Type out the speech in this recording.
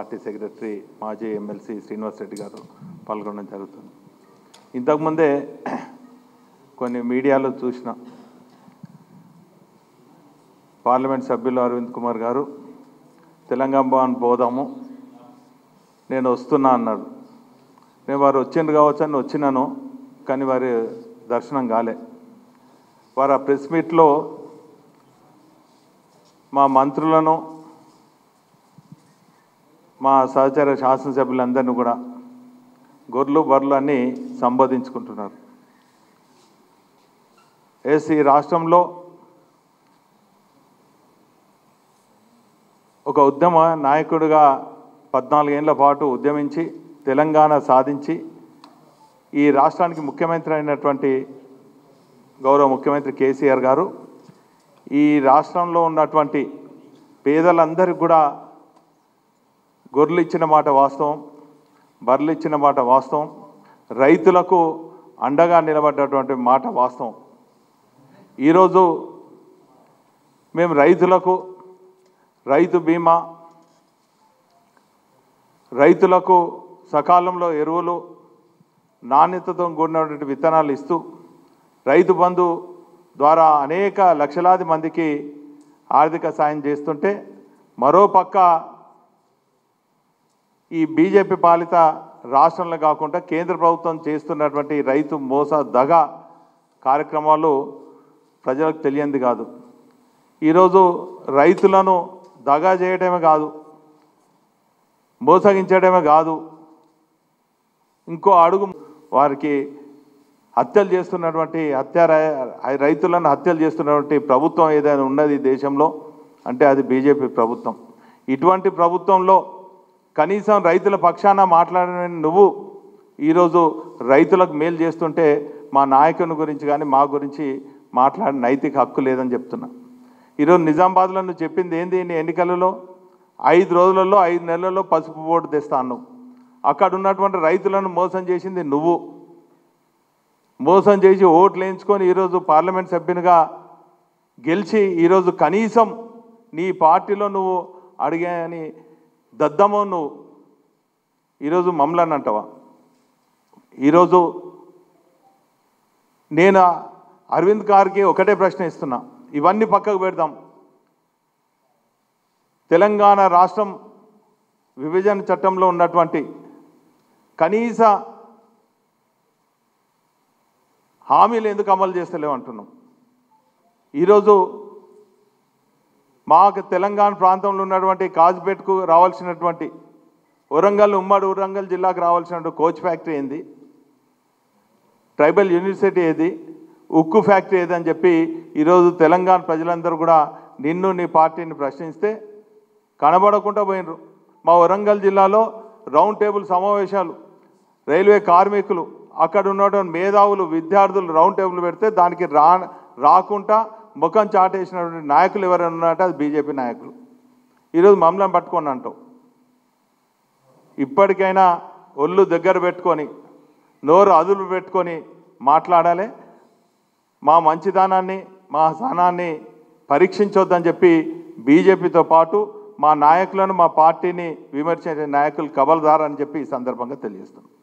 party secretary మాజీ MLC Srinivas Reddy garu పాల్గొనడం జరుగుతుంది ఇంతకుముందే కొన్ని మీడియాలో చూసిన పార్లమెంట్ సభ్యులు అరవింద్ కుమార్ గారు తెలంగాణ భవన్ పోదాము నేను వస్తున్నా అన్నాడు నేను వారు వచ్చిండ్రు కావచ్చు అని వచ్చినాను కానీ వారి దర్శనం కాలే వారు ఆ ప్రెస్ మీట్లో మా మంత్రులను మా సహచర శాసనసభ్యులందరినీ కూడా గొర్రెలు బర్రెలు అన్నీ సంబోధించుకుంటున్నారు ఎస్ ఈ రాష్ట్రంలో ఒక ఉద్యమ నాయకుడిగా పద్నాలుగేళ్ల పాటు ఉద్యమించి తెలంగాణ సాధించి ఈ రాష్ట్రానికి ముఖ్యమంత్రి అయినటువంటి గౌరవ ముఖ్యమంత్రి కేసీఆర్ గారు ఈ రాష్ట్రంలో ఉన్నటువంటి పేదలందరికీ కూడా గొర్రెలు ఇచ్చిన మాట వాస్తవం బర్రెలు ఇచ్చిన మాట వాస్తవం రైతులకు అండగా నిలబడ్డటువంటి మాట వాస్తవం ఈరోజు మేము రైతులకు రైతు బీమా రైతులకు సకాలంలో ఎరువులు నాణ్యతతో కూడినటువంటి విత్తనాలు ఇస్తూ రైతు బంధు ద్వారా అనేక లక్షలాది మందికి ఆర్థిక సాయం చేస్తుంటే మరోపక్క ఈ బీజేపీ పాలిత రాష్ట్రంలో కాకుండా కేంద్ర ప్రభుత్వం చేస్తున్నటువంటి రైతు మోస దగ కార్యక్రమాలు ప్రజలకు తెలియంది కాదు ఈరోజు రైతులను దగా చేయడమే కాదు మోసగించడమే కాదు ఇంకో అడుగు వారికి హత్యలు చేస్తున్నటువంటి హత్య రై- రైతులను హత్యలు చేస్తున్నటువంటి ప్రభుత్వం ఏదైనా ఉన్నది ఈ దేశంలో అంటే అది బీజేపీ ప్రభుత్వం ఇటువంటి ప్రభుత్వంలో కనీసం రైతుల పక్షాన మాట్లాడిన నువ్వు ఈరోజు రైతులకు మేలు చేస్తుంటే మా నాయకుని గురించి కానీ మా గురించి మాట్లాడిన నైతిక హక్కు లేదని చెప్తున్నా ఈరోజు నిజామాబాద్లో నువ్వు చెప్పింది ఏంది నీ ఎన్నికలలో ఐదు రోజులలో ఐదు నెలల్లో పసుపు బోర్డు తెస్తా అన్నావు అక్కడ ఉన్నటువంటి రైతులను మోసం చేసింది నువ్వు మోసం చేసి ఓట్లు వేయించుకొని ఈరోజు పార్లమెంట్ సభ్యునిగా గెలిచి ఈరోజు కనీసం నీ పార్టీలో నువ్వు అడిగాని దద్దమో నువ్వు ఈరోజు మమ్మల్ని అంటావా ఈరోజు నేను అరవింద్ గారికి ఒకటే ప్రశ్న ఇస్తున్నా ఇవన్నీ పక్కకు పెడదాం తెలంగాణ రాష్ట్రం విభజన చట్టంలో ఉన్నటువంటి కనీస హామీలు ఎందుకు అమలు చేస్తలేవు అంటున్నాం ఈరోజు మాకు తెలంగాణ ప్రాంతంలో ఉన్నటువంటి కాజ్పేట్కు రావాల్సినటువంటి వరంగల్ ఉమ్మడి వరంగల్ జిల్లాకు రావాల్సినటువంటి కోచ్ ఫ్యాక్టరీ ఏంది ట్రైబల్ యూనివర్సిటీ ఏది ఉక్కు ఫ్యాక్టరీ ఏది అని చెప్పి ఈరోజు తెలంగాణ ప్రజలందరూ కూడా నిన్ను నీ పార్టీని ప్రశ్నిస్తే కనబడకుండా పోయినరు మా వరంగల్ జిల్లాలో రౌండ్ టేబుల్ సమావేశాలు రైల్వే కార్మికులు అక్కడ ఉన్నటువంటి మేధావులు విద్యార్థులు రౌండ్ టేబుల్ పెడితే దానికి రా రాకుండా ముఖం చాటేసినటువంటి నాయకులు ఎవరైనా ఉన్నారంటే అది బీజేపీ నాయకులు ఈరోజు మమ్మల్ని పట్టుకొని అంటావు ఇప్పటికైనా ఒళ్ళు దగ్గర పెట్టుకొని నోరు అదులు పెట్టుకొని మాట్లాడాలి మా మంచిదానాన్ని మా స్థానాన్ని పరీక్షించొద్దని చెప్పి బీజేపీతో పాటు మా నాయకులను మా పార్టీని విమర్శించే నాయకులు కబల్దార్ అని చెప్పి ఈ సందర్భంగా తెలియజేస్తున్నాం